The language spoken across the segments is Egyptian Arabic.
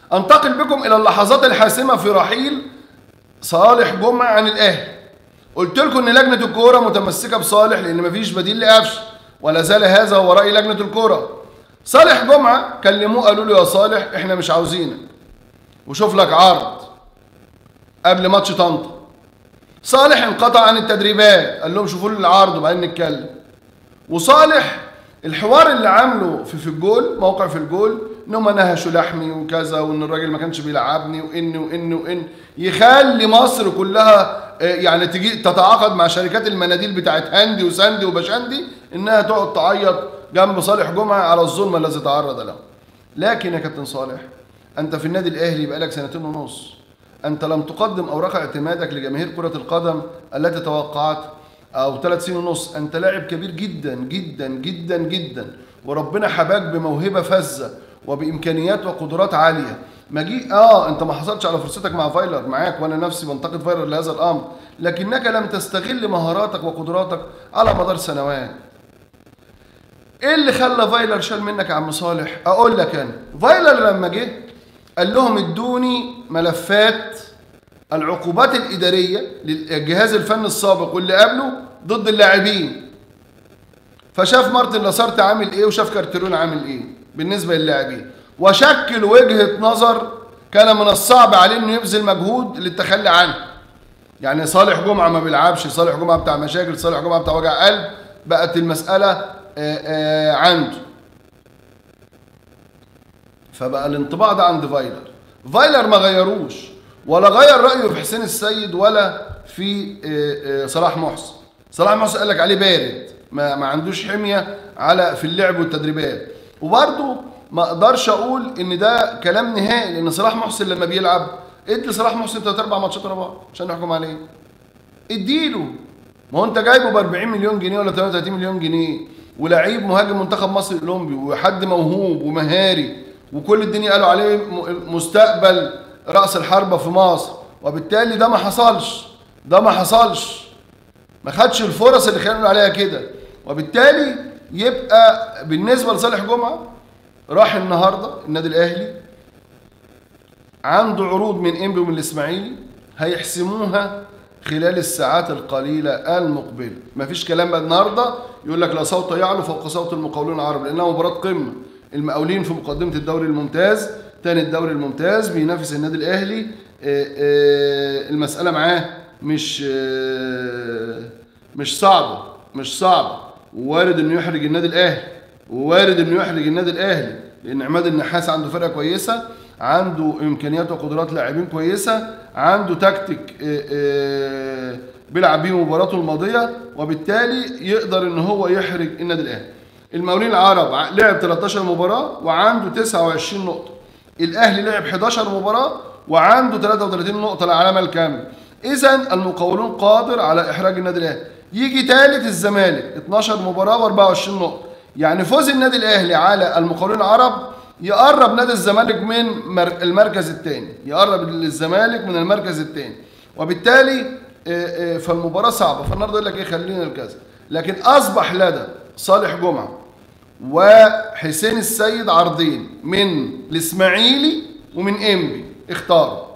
انتقل بكم الى اللحظات الحاسمه في رحيل صالح جمعه عن الاهلي قلت لكم ان لجنه الكوره متمسكه بصالح لان مفيش بديل لقفشه ولا زال هذا هو راي لجنه الكوره صالح جمعه كلموه قالوا له يا صالح احنا مش عاوزينك وشوف لك عرض قبل ماتش طنطا صالح انقطع عن التدريبات قال لهم شوفوا لي العرض وبعدين نتكلم وصالح الحوار اللي عامله في في الجول موقع في الجول ان هم نهشوا لحمي وكذا وان الراجل ما كانش بيلعبني وان وان وان يخلي مصر كلها آه، يعني تجي تتعاقد مع شركات المناديل بتاعت هاندي وساندي وبشاندي انها تقعد تعيط جنب صالح جمعه على الظلم الذي تعرض له. لكن يا كابتن صالح انت في النادي الاهلي بقالك سنتين ونص انت لم تقدم اوراق اعتمادك لجماهير كره القدم التي توقعت او ثلاث سنين ونص انت لاعب كبير جدا جدا جدا جدا وربنا حباك بموهبه فذه وبامكانيات وقدرات عاليه ما جي اه انت ما حصلتش على فرصتك مع فايلر معاك وانا نفسي بنتقد فايلر لهذا الامر لكنك لم تستغل مهاراتك وقدراتك على مدار سنوات ايه اللي خلى فايلر شال منك يا عم صالح اقول لك انا فايلر لما جه قال لهم ادوني ملفات العقوبات الاداريه للجهاز الفني السابق واللي قبله ضد اللاعبين فشاف مارتن لاسارت عامل ايه وشاف كارتيرون عامل ايه بالنسبه للاعبين وشكل وجهه نظر كان من الصعب عليه انه يبذل مجهود للتخلي عنه يعني صالح جمعه ما بيلعبش صالح جمعه بتاع مشاكل صالح جمعه بتاع وجع قلب بقت المساله آه، آه، عنده فبقى الانطباع ده عند فايلر فايلر ما غيروش ولا غير رايه في حسين السيد ولا في آه، آه، صلاح محسن صلاح محسن قال لك عليه بارد ما, ما عندوش حميه على في اللعب والتدريبات وبرده ما اقدرش اقول ان ده كلام نهائي لان صلاح محسن لما بيلعب ادي صلاح محسن ثلاث اربع ماتشات ورا بعض عشان نحكم عليه اديله ما هو انت جايبه ب 40 مليون جنيه ولا 33 مليون جنيه ولعيب مهاجم منتخب مصر الاولمبي وحد موهوب ومهاري وكل الدنيا قالوا عليه م- مستقبل راس الحربه في مصر وبالتالي ده ما حصلش ده ما حصلش ما خدش الفرص اللي كانوا عليها كده وبالتالي يبقى بالنسبه لصالح جمعه راح النهارده النادي الاهلي عنده عروض من انبي ومن الاسماعيلي هيحسموها خلال الساعات القليله المقبله مفيش كلام بقى النهارده يقول لك لا صوت يعلو فوق صوت المقاولين العرب لانها مباراه قمه المقاولين في مقدمه الدوري الممتاز تاني الدوري الممتاز بينافس النادي الاهلي آه، آه، المساله معاه مش آه، مش صعبه مش صعبه ووارد انه يحرج النادي الاهلي ووارد انه يحرج النادي الاهلي لان عماد النحاس عنده فرقه كويسه عنده امكانيات وقدرات لاعبين كويسه عنده تكتيك آه، آه، بيلعب بيه مباراته الماضيه وبالتالي يقدر ان هو يحرج النادي الاهلي المقاولين العرب ع- لعب 13 مباراه وعنده 29 نقطه الاهلي لعب 11 مباراه وعنده 33 نقطه العلامه الكامله اذا المقاولون قادر على احراج النادي الاهلي يجي ثالث الزمالك 12 مباراه و24 نقطه يعني فوز النادي الاهلي على المقاولين العرب يقرب نادي الزمالك من مر- المركز الثاني يقرب للزمالك من المركز الثاني وبالتالي آه، آه، فالمباراه صعبه فالنهارده يقول لك ايه خلينا الكذا لكن اصبح لدى صالح جمعه وحسين السيد عرضين من الاسماعيلي ومن انبي اختار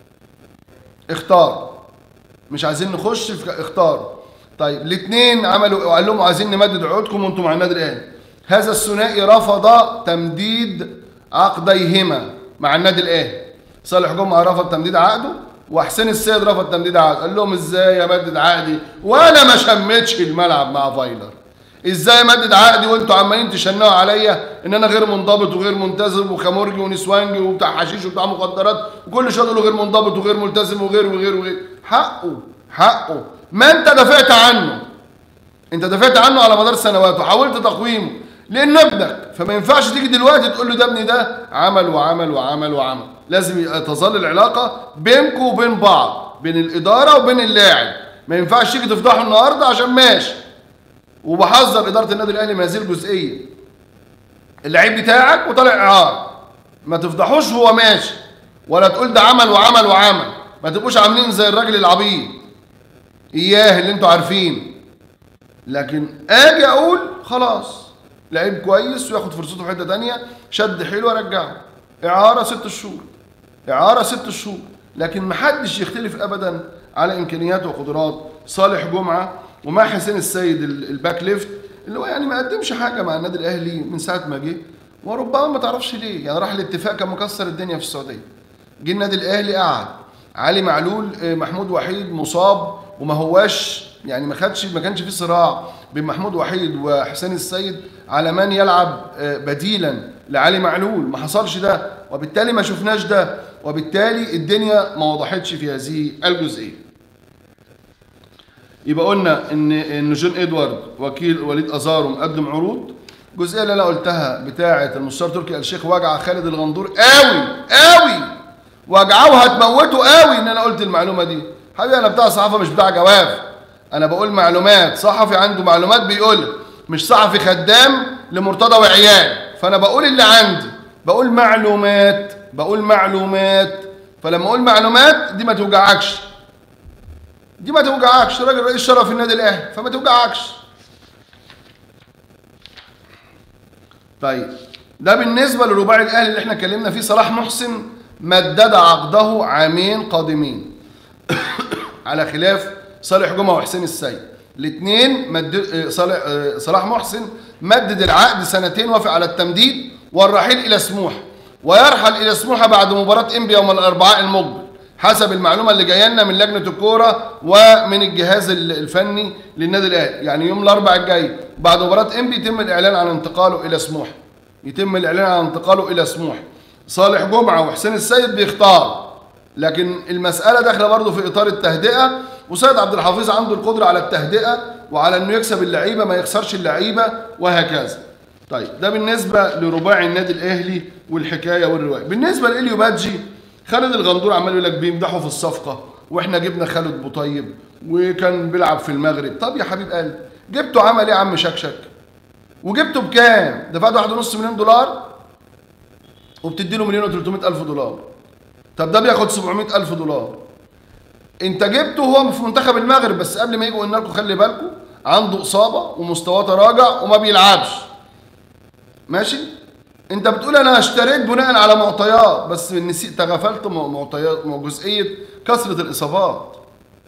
اختار مش عايزين نخش في اختار طيب الاثنين عملوا قال لهم عايزين نمدد عقودكم وانتم مع النادي الاهلي هذا الثنائي رفض تمديد عقديهما مع النادي الاهلي صالح جمعه رفض تمديد عقده وحسين السيد رفض تمديد عقده قال لهم ازاي امدد عقدي وانا ما شمتش الملعب مع فايلر ازاي امدد عقدي وانتوا عمالين تشنقوا عليا ان انا غير منضبط وغير ملتزم وخمرجي ونسوانجي وبتاع حشيش وبتاع مخدرات وكل شويه تقولوا غير منضبط وغير ملتزم وغير وغير وغير حقه حقه ما انت دافعت عنه انت دافعت عنه على مدار سنوات وحاولت تقويمه لانه ابنك فما ينفعش تيجي دلوقتي تقول له ده ابني ده عمل وعمل وعمل وعمل لازم تظل العلاقه بينكم وبين بعض بين الاداره وبين اللاعب ما ينفعش تيجي تفضحه النهارده عشان ماشي وبحذر اداره النادي الاهلي من هذه الجزئيه اللعيب بتاعك وطالع اعاره ما تفضحوش وهو ماشي ولا تقول ده عمل وعمل وعمل ما تبقوش عاملين زي الراجل العبيط اياه اللي انتوا عارفين لكن اجي اقول خلاص لعيب كويس وياخد فرصته في حته تانية شد حلو ارجعه اعاره ست شهور اعاره ست شهور لكن محدش يختلف ابدا على امكانيات وقدرات صالح جمعه ومع حسين السيد ال- الباك ليفت اللي هو يعني ما قدمش حاجه مع النادي الاهلي من ساعه ما جه وربما ما تعرفش ليه يعني راح الاتفاق كان مكسر الدنيا في السعوديه جه النادي الاهلي قعد علي معلول آه، محمود وحيد مصاب وما هواش يعني ما خدش ما كانش في صراع بين محمود وحيد وحسين السيد على من يلعب آه، بديلا لعلي معلول ما حصلش ده وبالتالي ما شفناش ده وبالتالي الدنيا ما وضحتش في هذه الجزئيه يبقى قلنا ان ان جون ادوارد وكيل وليد ازارو مقدم عروض الجزئيه اللي انا قلتها بتاعه المستشار تركي آل الشيخ واجعه خالد الغندور قوي قوي واجعه وهتموته قوي ان انا قلت المعلومه دي حبيبي انا بتاع صحافه مش بتاع جواف انا بقول معلومات صحفي عنده معلومات بيقول مش صحفي خدام لمرتضى وعيال فانا بقول اللي عندي بقول معلومات بقول معلومات فلما اقول معلومات دي ما توجعكش دي ما توجعكش راجل رئيس شرف النادي الاهلي فما توجعكش طيب ده بالنسبه للرباعي الاهلي اللي احنا اتكلمنا فيه صلاح محسن مدد عقده عامين قادمين على خلاف صالح جمعه وحسين السيد الاثنين مد... آه، صالح آه، صلاح محسن مدد العقد سنتين وافق على التمديد والرحيل الى سموحه ويرحل الى سموحه بعد مباراه انبي يوم الاربعاء المقبل حسب المعلومه اللي جايه لنا من لجنه الكوره ومن الجهاز ال- الفني للنادي الاهلي يعني يوم الاربعاء الجاي بعد مباراه انبي يتم الاعلان عن انتقاله الى سموحه يتم الاعلان عن انتقاله الى سموحه صالح جمعه وحسين السيد بيختار لكن المساله داخله برضه في اطار التهدئه وسيد عبد الحفيظ عنده القدره على التهدئه وعلى انه يكسب اللعيبه ما يخسرش اللعيبه وهكذا طيب ده بالنسبه لرباعي النادي الاهلي والحكايه والروايه بالنسبه لإليو بادجي خالد الغندور عمال يقول لك بيمدحوا في الصفقه واحنا جبنا خالد بوطيب وكان بيلعب في المغرب طب يا حبيب قلبي جبته عمل ايه يا عم شكشك وجبته بكام دفعت واحد ونص مليون دولار وبتدي له مليون و300 الف دولار طب ده بياخد 700 الف دولار انت جبته هو في منتخب المغرب بس قبل ما يجوا قلنا لكم خلي بالكم عنده اصابه ومستواه تراجع وما بيلعبش ماشي انت بتقول انا اشتريت بناء على معطيات بس نسيت تغفلت مع- معطيات مع جزئيه كثره الاصابات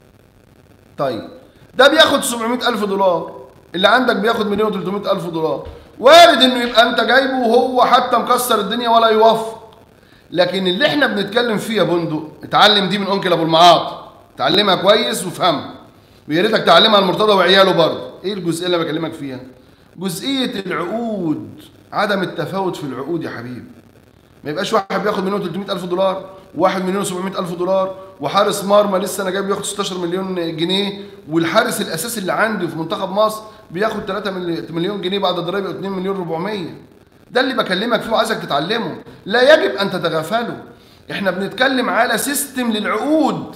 طيب ده بياخد 700 الف دولار اللي عندك بياخد مليون و300 الف دولار وارد انه يبقى انت جايبه وهو حتى مكسر الدنيا ولا يوفق لكن اللي احنا بنتكلم فيه يا بندق اتعلم دي من انكل ابو المعاطي اتعلمها كويس وافهمها ويا ريتك تعلمها لمرتضى وعياله برضه ايه الجزئيه اللي بكلمك فيها جزئيه العقود عدم التفاوت في العقود يا حبيبي ما يبقاش واحد بياخد مليون 300 الف دولار وواحد مليون 700 الف دولار وحارس مرمى لسه انا جايب بياخد 16 مليون جنيه والحارس الاساسي اللي عندي في منتخب مصر بياخد 3 مليون جنيه بعد الضرايب 2 مليون 400 ده اللي بكلمك فيه وعايزك تتعلمه لا يجب ان تتغافلوا احنا بنتكلم على سيستم للعقود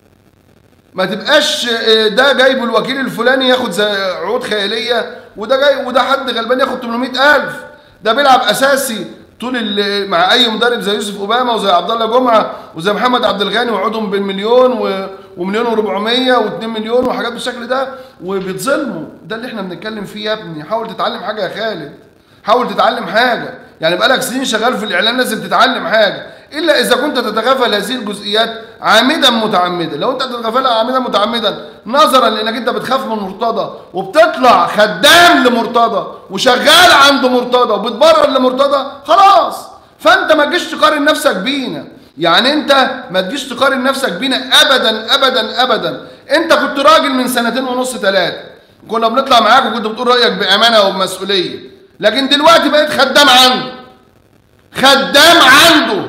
ما تبقاش آه، ده جايبه الوكيل الفلاني ياخد زي عقود خياليه وده جاي وده حد غلبان ياخد 800000 ده بيلعب اساسي طول ال- مع اي مدرب زي يوسف اوباما وزي عبد الله جمعه وزي محمد عبد الغني وعودهم بالمليون و... ومليون و400 و2 مليون وحاجات بالشكل ده وبيتظلموا ده اللي احنا بنتكلم فيه يا ابني حاول تتعلم حاجه يا خالد حاول تتعلم حاجه يعني بقالك سنين شغال في الاعلام لازم تتعلم حاجه الا اذا كنت تتغافل هذه الجزئيات عامدا متعمدا لو انت تتغافلها عامدا متعمدا نظرا لانك انت بتخاف من مرتضى وبتطلع خدام لمرتضى وشغال عند مرتضى وبتبرر لمرتضى خلاص فانت ما تجيش تقارن نفسك بينا يعني انت ما تجيش تقارن نفسك بينا ابدا ابدا ابدا انت كنت راجل من سنتين ونص ثلاثه كنا بنطلع معاك وكنت بتقول رايك بامانه وبمسؤوليه لكن دلوقتي بقيت خدام عنده خدام عنده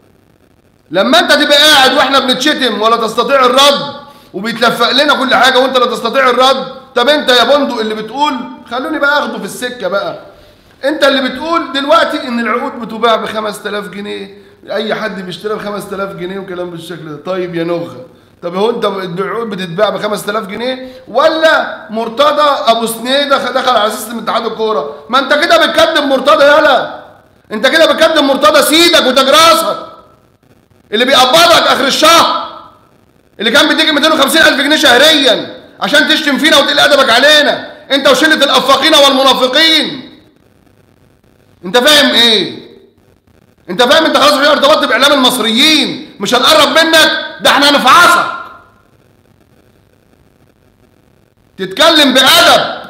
لما انت تبقى قاعد واحنا بنتشتم ولا تستطيع الرد وبيتلفق لنا كل حاجه وانت لا تستطيع الرد طب انت يا بندق اللي بتقول خلوني بقى اخده في السكه بقى انت اللي بتقول دلوقتي ان العقود بتباع ب 5000 جنيه اي حد بيشتريها ب 5000 جنيه وكلام بالشكل ده طيب يا نغه طب هو انت العقود بتتباع ب 5000 جنيه ولا مرتضى ابو سنيده دخل على سيستم اتحاد الكوره ما انت كده بتكدب مرتضى يالا انت كده بتكدب مرتضى سيدك وتاج راسك اللي بيقبضك اخر الشهر اللي كان بيديك 250 الف جنيه شهريا عشان تشتم فينا وتقل ادبك علينا انت وشله الافاقين والمنافقين انت فاهم ايه انت فاهم انت خلاص احنا ارتبطت باعلام المصريين مش هنقرب منك ده احنا هنفعصك تتكلم بادب